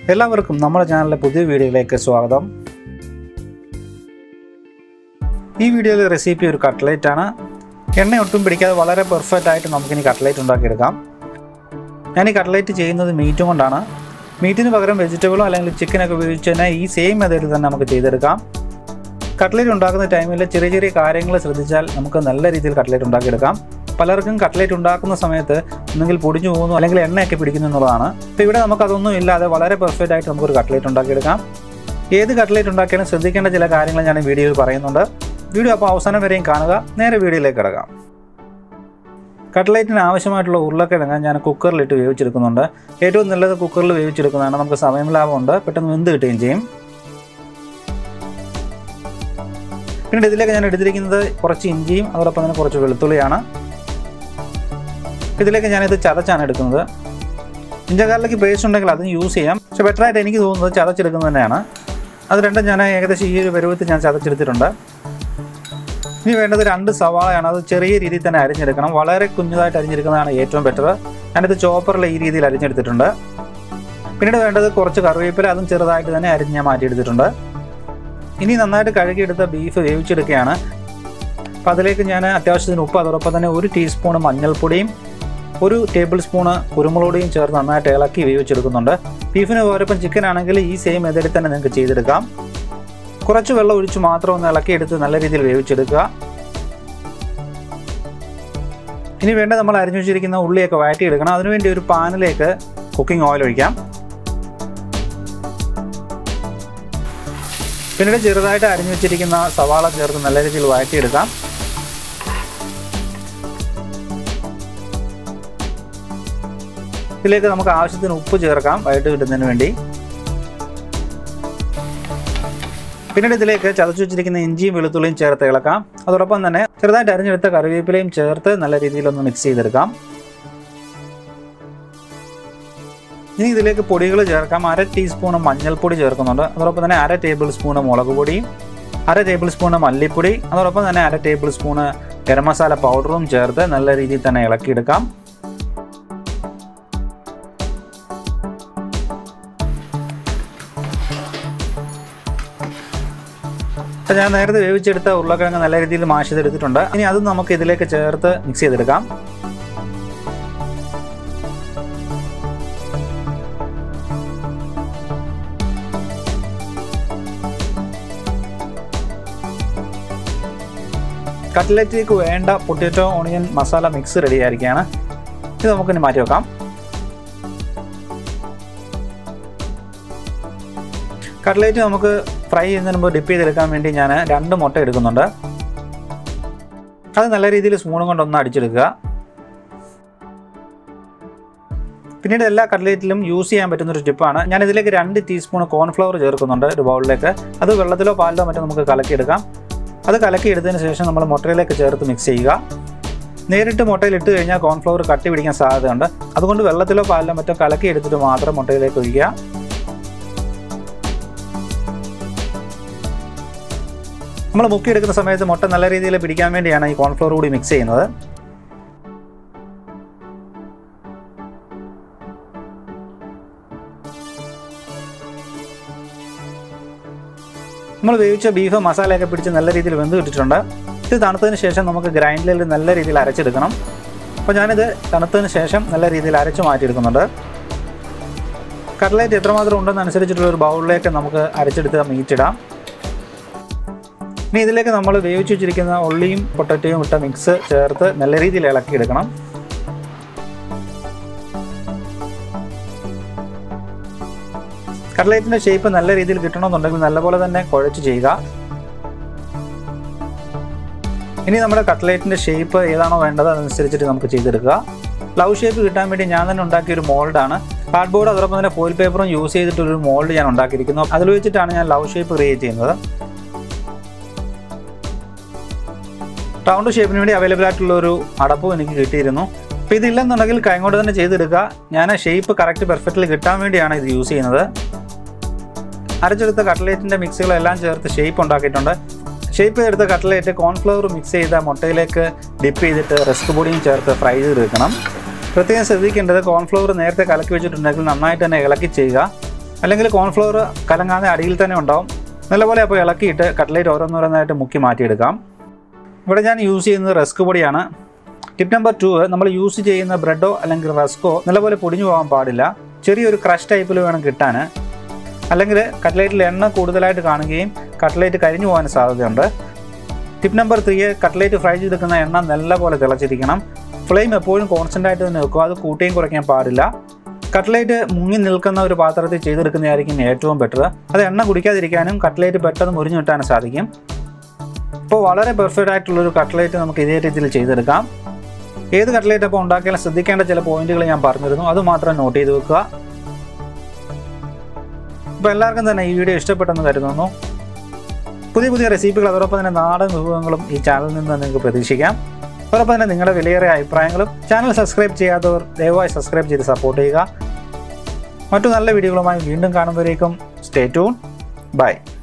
എല്ലാവർക്കും നമ്മുടെ ചാനലിലെ പുതിയ വീഡിയോയിലേക്ക് സ്വാഗതം ഈ വീഡിയോയിലെ റെസിപ്പി ഒരു കട്ട്ലേറ്റ് ആണ് എണ്ണ ഒട്ടും പിടിക്കാതെ വളരെ പെർഫെക്റ്റ് ആയിട്ട് നമുക്കിനി കട്ട്ലേറ്റ് ഉണ്ടാക്കിയെടുക്കാം ഞാൻ ഈ കട്ട്ലേറ്റ് ചെയ്യുന്നത് മീറ്റും കൊണ്ടാണ് മീറ്റിന് പകരം വെജിറ്റബിളോ അല്ലെങ്കിൽ ചിക്കനൊക്കെ ഉപയോഗിച്ച് തന്നെ ഈ സെയിം മെത്തേഡിൽ തന്നെ നമുക്ക് ചെയ്തെടുക്കാം കട്ട്ലേറ്റ് ഉണ്ടാക്കുന്ന ടൈമിൽ ചെറിയ ചെറിയ കാര്യങ്ങൾ ശ്രദ്ധിച്ചാൽ നമുക്ക് നല്ല രീതിയിൽ കട്ട്ലേറ്റ് ഉണ്ടാക്കിയെടുക്കാം പലർക്കും കട്ട്ലേറ്റ് ഉണ്ടാക്കുന്ന സമയത്ത് ഒന്നുകിൽ പൊടിഞ്ഞു പോകുന്നു അല്ലെങ്കിൽ എണ്ണയൊക്കെ പിടിക്കുന്നു എന്നുള്ളതാണ് അപ്പോൾ ഇവിടെ നമുക്ക് അതൊന്നും ഇല്ലാതെ വളരെ പെർഫെക്റ്റ് ആയിട്ട് നമുക്കൊരു കട്ട്ലേറ്റ് ഉണ്ടാക്കിയെടുക്കാം ഏത് കട്ട്ലേറ്റ് ഉണ്ടാക്കിയാലും ശ്രദ്ധിക്കേണ്ട ചില കാര്യങ്ങൾ ഞാൻ ഈ വീഡിയോയിൽ പറയുന്നുണ്ട് വീഡിയോ അപ്പോൾ അവസാനം വരെയും കാണുക നേരെ വീഡിയോയിലേക്ക് കിടക്കാം കട്ട്ലേറ്റിന് ആവശ്യമായിട്ടുള്ള ഉരുളക്കിഴങ്ങ് ഞാൻ കുക്കറിലിട്ട് വേവിച്ചെടുക്കുന്നുണ്ട് ഏറ്റവും നല്ലത് കുക്കറിൽ വേവിച്ചെടുക്കുന്നതാണ് നമുക്ക് സമയം ലാഭമുണ്ട് പെട്ടെന്ന് വെന്ത് കിട്ടുകയും ചെയ്യും പിന്നീട് ഇതിലേക്ക് ഞാൻ എടുത്തിരിക്കുന്നത് കുറച്ച് ഇഞ്ചിയും അതോടൊപ്പം തന്നെ കുറച്ച് വെളുത്തുള്ളിയാണ് ഇതിലേക്ക് ഞാനിത് ചതച്ചാണ് എടുക്കുന്നത് ഇഞ്ചക്കാരിലേക്ക് പേസ്റ്റ് ഉണ്ടെങ്കിൽ അതും യൂസ് ചെയ്യാം പക്ഷെ ബെറ്ററായിട്ട് എനിക്ക് തോന്നുന്നത് ചതച്ചെടുക്കുന്നത് തന്നെയാണ് അത് രണ്ടും ഞാൻ ഏകദേശം ഈ ഒരു പരുവത്തിൽ ഞാൻ ചതച്ചെടുത്തിട്ടുണ്ട് ഇനി വേണ്ടത് രണ്ട് സവാളയാണ് അത് ചെറിയ രീതിയിൽ തന്നെ അരിഞ്ഞെടുക്കണം വളരെ കുഞ്ഞതായിട്ട് അരിഞ്ഞെടുക്കുന്നതാണ് ഏറ്റവും ബെറ്റർ ഞാനിത് ചോപ്പറിൽ ഈ രീതിയിൽ അരിഞ്ഞെടുത്തിട്ടുണ്ട് പിന്നീട് വേണ്ടത് കുറച്ച് കറിവേപ്പില അതും ചെറുതായിട്ട് തന്നെ അരിഞ്ഞ് ഞാൻ മാറ്റിയെടുത്തിട്ടുണ്ട് ഇനി നന്നായിട്ട് കഴുകിയെടുത്ത ബീഫ് വേവിച്ചെടുക്കുകയാണ് അപ്പോൾ അതിലേക്ക് ഞാൻ അത്യാവശ്യത്തിന് ഉപ്പ് അതോടൊപ്പം തന്നെ ഒരു ടീസ്പൂൺ മഞ്ഞൾപ്പൊടിയും ഒരു ടേബിൾ സ്പൂണ് കുരുമുളകുപൊടിയും ചേർത്ത് നന്നായിട്ട് ഇളക്കി വേവിച്ചെടുക്കുന്നുണ്ട് ബീഫിന് പകരം ചിക്കൻ ആണെങ്കിൽ ഈ സെയിം മെത്തേഡിൽ തന്നെ നിങ്ങൾക്ക് ചെയ്തെടുക്കാം കുറച്ച് വെള്ളം ഒഴിച്ച് മാത്രം ഒന്ന് ഇളക്കിയെടുത്ത് നല്ല രീതിയിൽ വേവിച്ചെടുക്കുക ഇനി വേണ്ട നമ്മൾ അരിഞ്ഞു വെച്ചിരിക്കുന്ന ഉള്ളിയൊക്കെ വഴറ്റിയെടുക്കണം അതിനുവേണ്ടി ഒരു പാനിലേക്ക് കുക്കിംഗ് ഓയിൽ ഒഴിക്കാം പിന്നീട് ചെറുതായിട്ട് അരിഞ്ഞു വെച്ചിരിക്കുന്ന സവാള ചേർത്ത് നല്ല രീതിയിൽ വഴറ്റിയെടുക്കാം ഇതിലേക്ക് നമുക്ക് ആവശ്യത്തിന് ഉപ്പ് ചേർക്കാം വൈകിട്ട് കിട്ടുന്നതിന് വേണ്ടി പിന്നീട് ഇതിലേക്ക് ചതച്ചു വെച്ചിരിക്കുന്ന ഇഞ്ചിയും വെളുത്തുള്ളിയും ചേർത്ത് ഇളക്കാം അതോടൊപ്പം തന്നെ ചെറുതായിട്ട് അരിഞ്ഞെടുത്ത കറിവേപ്പിലയും ചേർത്ത് നല്ല രീതിയിൽ ഒന്ന് മിക്സ് ചെയ്തെടുക്കാം ഇനി ഇതിലേക്ക് പൊടികൾ ചേർക്കാം അര ടീസ്പൂൺ മഞ്ഞൾപ്പൊടി ചേർക്കുന്നുണ്ട് അതോടൊപ്പം തന്നെ അര ടേബിൾ സ്പൂൺ മുളക് പൊടിയും അര ടേബിൾ സ്പൂൺ മല്ലിപ്പൊടി അതോടൊപ്പം തന്നെ അര ടേബിൾ സ്പൂൺ ഗരം മസാല പൗഡറും ചേർത്ത് നല്ല രീതിയിൽ തന്നെ ഇളക്കിയെടുക്കാം അപ്പോൾ ഞാൻ നേരത്തെ വേവിച്ചെടുത്ത ഉരുളക്കിഴങ്ങ് നല്ല രീതിയിൽ മാഷ് ചെയ്തെടുത്തിട്ടുണ്ട് ഇനി അത് നമുക്ക് ഇതിലേക്ക് ചേർത്ത് മിക്സ് ചെയ്തെടുക്കാം കട്ട്ലറ്റിലേക്ക് വേണ്ട potato onion masala mix ready ആയിരിക്കുകയാണ് ഇത് നമുക്കിനി മാറ്റി വെക്കാം കട്ട്ലേറ്റ് നമുക്ക് ഫ്രൈ ചെയ്യുന്നതിന് മുമ്പ് ഡിപ്പ് ചെയ്തെടുക്കാൻ വേണ്ടി ഞാൻ രണ്ട് മുട്ട എടുക്കുന്നുണ്ട് അത് നല്ല രീതിയിൽ സ്പൂണും കൊണ്ടൊന്ന് അടിച്ചെടുക്കുക പിന്നീട് എല്ലാ കട്ട്ലേറ്റിലും യൂസ് ചെയ്യാൻ പറ്റുന്ന ഒരു ടിപ്പാണ് ഞാൻ ഇതിലേക്ക് രണ്ട് ടീസ്പൂൺ കോൺഫ്ലവർ ചേർക്കുന്നുണ്ട് ഒരു ബൗളിലേക്ക് അത് വെള്ളത്തിലോ പാലിലോ മറ്റോ നമുക്ക് കലക്കിയെടുക്കാം അത് കലക്കിയെടുത്തതിന് ശേഷം നമ്മൾ മുട്ടയിലേക്ക് ചേർത്ത് മിക്സ് ചെയ്യുക നേരിട്ട് മുട്ടയിൽ ഇട്ട് കഴിഞ്ഞാൽ കോൺഫ്ലവർ കട്ടി പിടിക്കാൻ സാധ്യതയുണ്ട് അതുകൊണ്ട് വെള്ളത്തിലോ പാലിലോ മറ്റോ കലക്കി എടുത്തിട്ട് മാത്രം മുട്ടയിലേക്ക് ഒഴിക്കുക നമ്മൾ മുക്കിയെടുക്കുന്ന സമയത്ത് മുട്ട നല്ല രീതിയിൽ പിടിക്കാൻ വേണ്ടിയാണ് ഈ കോൺഫ്ലോർ കൂടി മിക്സ് ചെയ്യുന്നത് നമ്മൾ വേവിച്ച ബീഫ് മസാലയൊക്കെ പിടിച്ച് നല്ല രീതിയിൽ വെന്ത് കിട്ടിയിട്ടുണ്ട് ഇത് തണുത്തതിന് ശേഷം നമുക്ക് ഗ്രൈൻഡറിൽ നല്ല രീതിയിൽ അരച്ചെടുക്കണം അപ്പോൾ ഞാനിത് തണുത്തതിന് ശേഷം നല്ല രീതിയിൽ അരച്ച് മാറ്റിയെടുക്കുന്നുണ്ട് കട്ട്ലേറ്റ് എത്രമാത്രം ഉണ്ടെന്നനുസരിച്ചിട്ടുള്ള ഒരു ബൗളിലേക്ക് നമുക്ക് അരച്ചെടുത്ത് മീറ്റ് ഇടാം ഇനി ഇതിലേക്ക് നമ്മൾ വേവിച്ച് വെച്ചിരിക്കുന്ന ഉള്ളിയും പൊട്ടറ്റയും ഇട്ട മിക്സ് ചേർത്ത് നല്ല രീതിയിൽ ഇളക്കിയെടുക്കണം കട്ട്ലേറ്റിൻ്റെ ഷേപ്പ് നല്ല രീതിയിൽ കിട്ടണമെന്നുണ്ടെങ്കിൽ നല്ലപോലെ തന്നെ കുഴച്ച് ചെയ്യുക ഇനി നമ്മുടെ കട്ട്ലേറ്റിൻ്റെ ഷേപ്പ് ഏതാണോ വേണ്ടത് അതനുസരിച്ചിട്ട് നമുക്ക് ചെയ്തെടുക്കുക ലവ് ഷേപ്പ് കിട്ടാൻ വേണ്ടി ഞാൻ തന്നെ ഉണ്ടാക്കിയ ഒരു മോൾഡാണ് കാർഡ്ബോർഡ് അതോടൊപ്പം തന്നെ ഫോയിൽ പേപ്പറും യൂസ് ചെയ്തിട്ടൊരു മോൾഡ് ഞാൻ ഉണ്ടാക്കിയിരിക്കുന്നു അതിൽ വെച്ചിട്ടാണ് ഞാൻ ലവ് ഷേപ്പ് ക്രിയേറ്റ് ചെയ്യുന്നത് റൗണ്ട് ഷേപ്പിന് വേണ്ടി അവൈലബിൾ ആയിട്ടുള്ള ഒരു അടപ്പും എനിക്ക് കിട്ടിയിരുന്നു അപ്പോൾ ഇതില്ലെന്നുണ്ടെങ്കിൽ കൈകൊണ്ട് തന്നെ ചെയ്തെടുക്കുക ഞാൻ ഷേപ്പ് കറക്റ്റ് പെർഫെക്റ്റ്ലി കിട്ടാൻ വേണ്ടിയാണ് ഇത് യൂസ് ചെയ്യുന്നത് അരച്ചെടുത്ത കട്ട്ലേറ്റിൻ്റെ മിക്സുകളെല്ലാം ചേർത്ത് ഷേപ്പ് ഉണ്ടാക്കിയിട്ടുണ്ട് ഷേപ്പ് ചെയ്തെടുത്ത കട്ട്ലേറ്റ് കോൺഫ്ലവർ മിക്സ് ചെയ്ത മുട്ടയിലേക്ക് ഡിപ്പ് ചെയ്തിട്ട് റസ്ക് പൊടിയും ചേർത്ത് ഫ്രൈ ചെയ്തെടുക്കണം പ്രത്യേകം ശ്രദ്ധിക്കേണ്ടത് കോൺഫ്ലവർ നേരത്തെ കലക്കി വെച്ചിട്ടുണ്ടെങ്കിൽ നന്നായിട്ട് തന്നെ ഇളക്കി ചെയ്യുക അല്ലെങ്കിൽ കോൺഫ്ലോർ കലങ്ങാതെ അടിയിൽ തന്നെ ഉണ്ടാവും നല്ലപോലെ അപ്പോൾ ഇളക്കിയിട്ട് കട്ട്ലേറ്റ് ഓരോന്നോരോന്നായിട്ട് മുക്കി മാറ്റിയെടുക്കാം ഇവിടെ ഞാൻ യൂസ് ചെയ്യുന്നത് റസ്ക് പൊടിയാണ് ടിപ്പ് നമ്പർ ടു നമ്മൾ യൂസ് ചെയ്യുന്ന ബ്രെഡോ അല്ലെങ്കിൽ റസ്കോ നല്ലപോലെ പൊടിഞ്ഞു പോകാൻ പാടില്ല ചെറിയൊരു ക്രഷ് ടൈപ്പിൽ വേണം കിട്ടാൻ അല്ലെങ്കിൽ കട്ട്ലേറ്റിൽ എണ്ണ കൂടുതലായിട്ട് കാണുകയും കട്ട്ലേറ്റ് കരിഞ്ഞു പോകാൻ സാധ്യതയുണ്ട് tip number three cutlet fry ചെയ്തെടുക്കുന്ന എണ്ണ നല്ലപോലെ തിളച്ചിരിക്കണം ഫ്ലെയിം എപ്പോഴും കോൺസ്റ്റൻ്റ് ആയിട്ട് തന്നെ വെക്കുക അത് കൂട്ടുകയും കുറയ്ക്കാൻ പാടില്ല കട്ട്ലേറ്റ് മുങ്ങി നിൽക്കുന്ന ഒരു പാത്രത്തിൽ ചെയ്തെടുക്കുന്നതായിരിക്കും ഏറ്റവും ബെറ്റർ അത് എണ്ണ കുടിക്കാതിരിക്കാനും കട്ട്ലേറ്റ് പെട്ടെന്ന് മുരിഞ്ഞു കിട്ടാനും സാധിക്കും ഇപ്പോൾ വളരെ പെർഫെക്റ്റ് ആയിട്ടുള്ളൊരു കട്ട്ലേറ്റ് നമുക്ക് ഇതേ രീതിയിൽ ചെയ്തെടുക്കാം ഏത് കട്ട്ലേറ്റ് അപ്പോൾ ഉണ്ടാക്കിയാലും ശ്രദ്ധിക്കേണ്ട ചില പോയിന്റുകൾ ഞാൻ പറഞ്ഞിരുന്നു അത് മാത്രം നോട്ട് ചെയ്ത് വെക്കുക ഇപ്പോൾ എല്ലാവർക്കും തന്നെ ഈ വീഡിയോ ഇഷ്ടപ്പെട്ടെന്ന് കരുതുന്നു പുതിയ പുതിയ റെസിപ്പികൾ അതോടൊപ്പം തന്നെ നാടൻ വിഭവങ്ങളും ഈ ചാനലിൽ നിന്ന് നിങ്ങൾക്ക് പ്രതീക്ഷിക്കാം അതോടൊപ്പം തന്നെ നിങ്ങളുടെ വിലയേറിയ അഭിപ്രായങ്ങളും ചാനൽ സബ്സ്ക്രൈബ് ചെയ്യാത്തവർ ദയവായി സബ്സ്ക്രൈബ് ചെയ്ത് സപ്പോർട്ട് ചെയ്യുക മറ്റു നല്ല വീഡിയോകളുമായി വീണ്ടും കാണുമ്പോഴേക്കും സ്റ്റേ ട്യൂൺ ബൈ